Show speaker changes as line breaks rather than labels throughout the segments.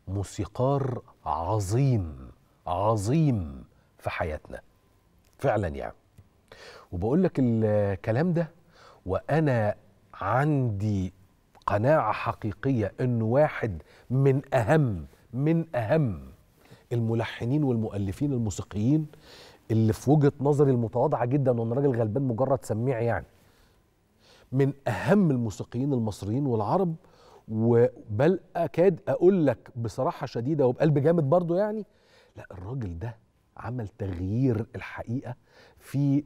موسيقار عظيم عظيم في حياتنا فعلا يعني وبقول لك الكلام ده وانا عندي قناعه حقيقيه انه واحد من اهم من اهم الملحنين والمؤلفين الموسيقيين اللي في وجهه نظري المتواضعه جدا وانا راجل غلبان مجرد سميع يعني من اهم الموسيقيين المصريين والعرب وبل اكاد اقول لك بصراحه شديده وبقلب جامد برضو يعني لا الراجل ده عمل تغيير الحقيقه في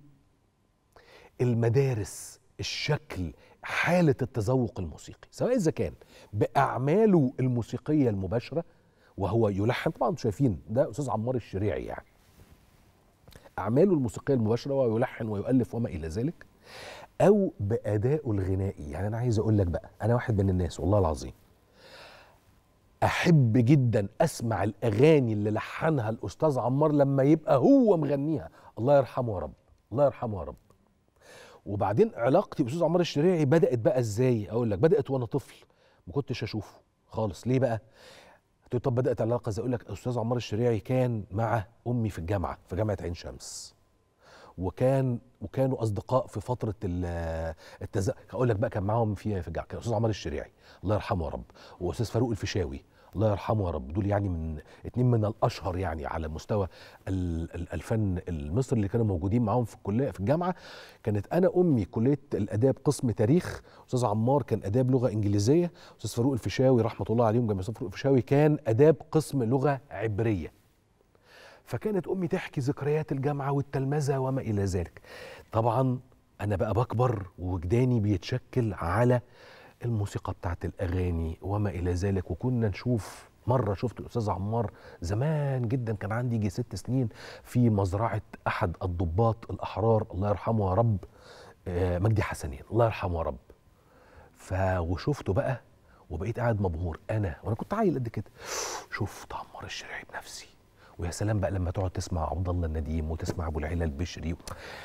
المدارس الشكل حاله التذوق الموسيقي سواء اذا كان باعماله الموسيقيه المباشره وهو يلحن طبعا انتم شايفين ده استاذ عمار الشريعي يعني اعماله الموسيقيه المباشره وهو يلحن ويؤلف وما الى ذلك او بادائه الغنائي يعني انا عايز اقول لك بقى انا واحد من الناس والله العظيم احب جدا اسمع الاغاني اللي لحنها الاستاذ عمار لما يبقى هو مغنيها الله يرحمه يا رب الله يرحمه يا رب وبعدين علاقتي باستاذ عمار الشريعي بدات بقى ازاي اقول لك بدات وانا طفل ما كنتش اشوفه خالص ليه بقى قلت طب بدات علاقه ازاي اقول لك استاذ عمار الشريعي كان مع امي في الجامعه في جامعه عين شمس وكان وكانوا اصدقاء في فتره التز هقول لك بقى كان معاهم في في الجامعه كان استاذ عمار الشريعي الله يرحمه يا رب واستاذ فاروق الفيشاوي الله يرحمه يا رب دول يعني من اتنين من الاشهر يعني على مستوى الفن المصري اللي كانوا موجودين معاهم في الكليه في الجامعه كانت انا امي كليه الاداب قسم تاريخ استاذ عمار كان اداب لغه انجليزيه استاذ فاروق الفيشاوي رحمه الله عليهم جامع فاروق الفيشاوي كان اداب قسم لغه عبريه فكانت امي تحكي ذكريات الجامعه والتلمذه وما الى ذلك طبعا انا بقى بكبر ووجداني بيتشكل على الموسيقى بتاعت الاغاني وما الى ذلك وكنا نشوف مره شفت الاستاذ عمار زمان جدا كان عندي يجي ست سنين في مزرعه احد الضباط الاحرار الله يرحمه يا رب مجدي حسنين الله يرحمه يا رب ف وشفته بقى وبقيت قاعد مبهور انا وانا كنت عيل قد كده شفت عمار الشريعي بنفسي ويا سلام بقى لما تقعد تسمع عبد الله النديم وتسمع ابو العلا البشري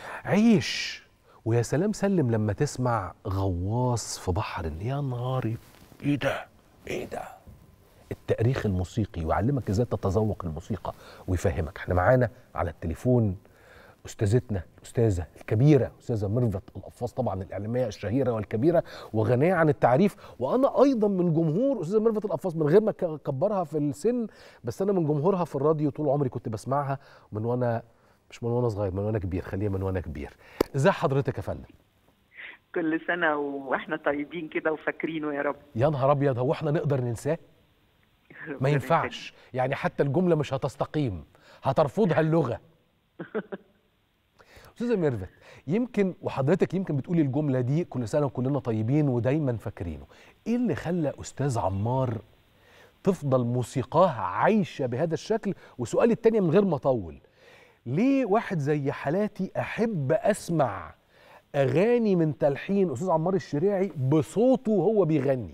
عيش ويا سلام سلم لما تسمع غواص في بحر يا نهاري ايه ده ايه ده التاريخ الموسيقي ويعلمك ازاي تتذوق الموسيقى ويفهمك احنا معانا على التليفون استاذتنا الاستاذه الكبيره استاذه ميرفت القفاص طبعا الاعلاميه الشهيره والكبيره وغنيه عن التعريف وانا ايضا من جمهور استاذه ميرفت القفاص من غير ما اكبرها في السن بس انا من جمهورها في الراديو طول عمري كنت بسمعها من وانا مش من وانا صغير من وانا كبير خليها من وانا كبير ازاي حضرتك يا فندم
كل سنه واحنا طيبين كده وفاكرينه يا رب
يا نهار ابيض هو احنا نقدر ننساه ما ينفعش يعني حتى الجمله مش هتستقيم هترفضها اللغه استاذه ميرفت يمكن وحضرتك يمكن بتقولي الجمله دي كل سنه وكلنا طيبين ودايما فاكرينه ايه اللي خلى استاذ عمار تفضل موسيقاه عايشه بهذا الشكل وسؤالي التاني من غير ما اطول ليه واحد زي حالاتي احب اسمع اغاني من تلحين استاذ عمار الشريعي بصوته وهو بيغني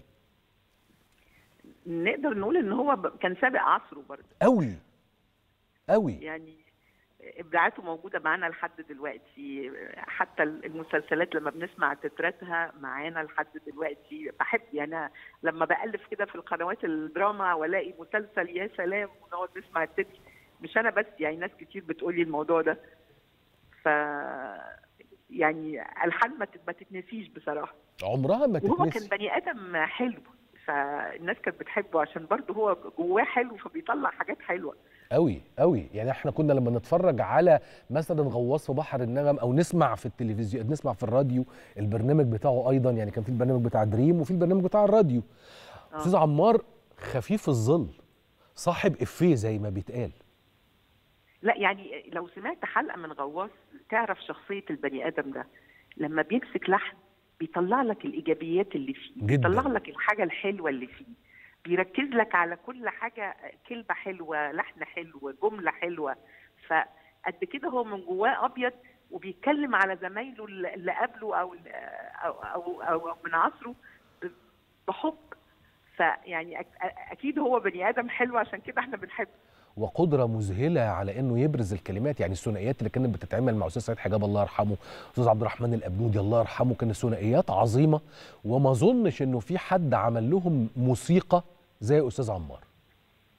نقدر نقول ان هو كان سابق عصره برضه
قوي قوي
يعني ابداعاته موجوده معانا لحد دلوقتي حتى المسلسلات لما بنسمع تتراتها معانا لحد دلوقتي بحب يعني لما بالف كده في القنوات الدراما والاقي مسلسل يا سلام ونقعد نسمع التتر مش انا بس يعني ناس كتير بتقولي الموضوع ده ف يعني الحان ما تتنسيش بصراحه
عمرها ما تتنسي
وهو كان بني ادم حلو فالناس كانت بتحبه عشان برضه هو جواه حلو فبيطلع حاجات حلوه
قوي قوي يعني احنا كنا لما نتفرج على مثلا غواص في بحر النغم او نسمع في التلفزيون نسمع في الراديو البرنامج بتاعه ايضا يعني كان في البرنامج بتاع دريم وفي البرنامج بتاع الراديو استاذ عمار خفيف الظل صاحب افيه زي ما بيتقال
لا يعني لو سمعت حلقه من غواص تعرف شخصيه البني ادم ده لما بيمسك لحن بيطلع لك الايجابيات اللي فيه
جدا.
بيطلع لك الحاجه الحلوه اللي فيه بيركز لك على كل حاجه كلمه حلوه لحن حلو جمله حلوه فقد كده هو من جواه ابيض وبيتكلم على زمايله اللي قبله او او او, أو, أو من عصره بحب فيعني اكيد هو بني ادم حلو عشان كده احنا بنحبه
وقدره مذهله على انه يبرز الكلمات يعني الثنائيات اللي كانت بتتعمل مع استاذ سعيد حجاب الله يرحمه استاذ عبد الرحمن الابنودي الله يرحمه كانت ثنائيات عظيمه وما اظنش انه في حد عمل لهم موسيقى زي استاذ عمار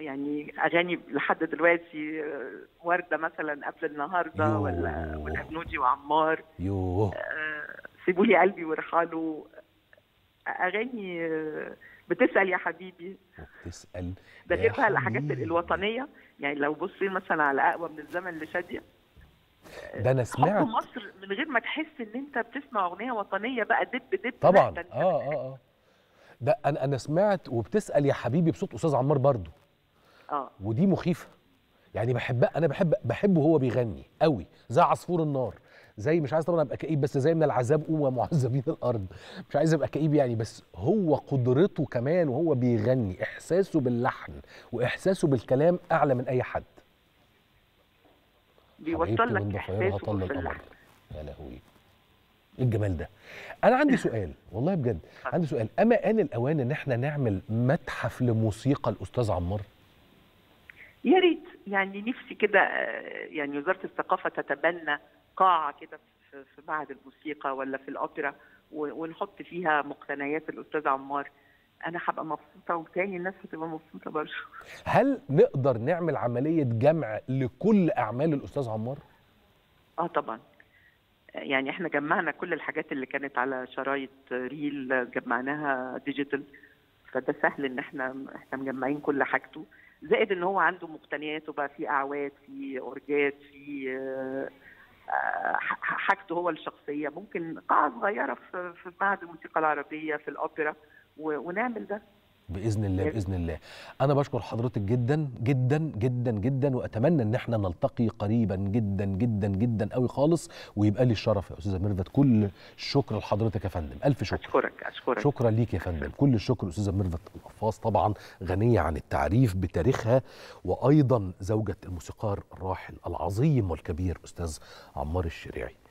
يعني اغاني لحد دلوقتي آه، ورده مثلا قبل النهارده
يوه.
ولا والابنودي وعمار
يوه
آه، سيبوا لي قلبي وارحلوا اغاني آه، بتسال يا حبيبي
وبتسال
ده
يا
غير بقى الحاجات
حبيبي.
الوطنيه يعني لو بصين مثلا على اقوى من الزمن لشاديه
ده انا
حب
سمعت
مصر من غير ما تحس ان انت بتسمع اغنيه وطنيه بقى دب دب
طبعا
لا، ده أنت
اه اه اه ده انا انا سمعت وبتسال يا حبيبي بصوت استاذ عمار برضو
اه
ودي مخيفه يعني بحب انا بحب بحبه وهو بيغني قوي زي عصفور النار زي مش عايز طبعا ابقى كئيب بس زي من العذاب قوم ومعذبين الارض مش عايز ابقى كئيب يعني بس هو قدرته كمان وهو بيغني احساسه باللحن واحساسه بالكلام اعلى من اي حد
بيوصل
حبيبتي
لك
من ضفايرها
احساسه
طل
في
القمر
اللحن
يا لهوي ايه الجمال ده انا عندي سؤال والله بجد عندي سؤال اما ان الاوان ان احنا نعمل متحف لموسيقى الاستاذ عمار
يا ريت يعني نفسي كده آه، يعني وزاره الثقافه تتبنى قاعه كده في في معهد الموسيقى ولا في الاوبرا و- ونحط فيها مقتنيات الاستاذ عمار انا هبقى مبسوطه وتاني الناس هتبقى مبسوطه برضه
هل نقدر نعمل عمليه جمع لكل اعمال الاستاذ عمار
اه طبعا يعني احنا جمعنا كل الحاجات اللي كانت على شرايط ريل جمعناها ديجيتال فده سهل ان احنا احنا مجمعين كل حاجته زائد ان هو عنده مقتنياته بقى في اعواد في اورجات في آه، آه، ح- حاجته هو الشخصيه ممكن قاعه صغيره في في معهد الموسيقى العربيه في الاوبرا و- ونعمل ده
باذن الله
يا ريت.
باذن الله انا بشكر حضرتك جدا جدا جدا جدا واتمنى ان احنا نلتقي قريبا جدا جدا جدا قوي خالص ويبقى لي الشرف يا استاذه ميرفت كل الشكر لحضرتك يا فندم الف شكر
اشكرك اشكرك
شكرا ليك يا فندم كل الشكر استاذه ميرفت القفاص طبعا غنيه عن التعريف بتاريخها وايضا زوجة الموسيقار الراحل العظيم والكبير استاذ عمار الشريعي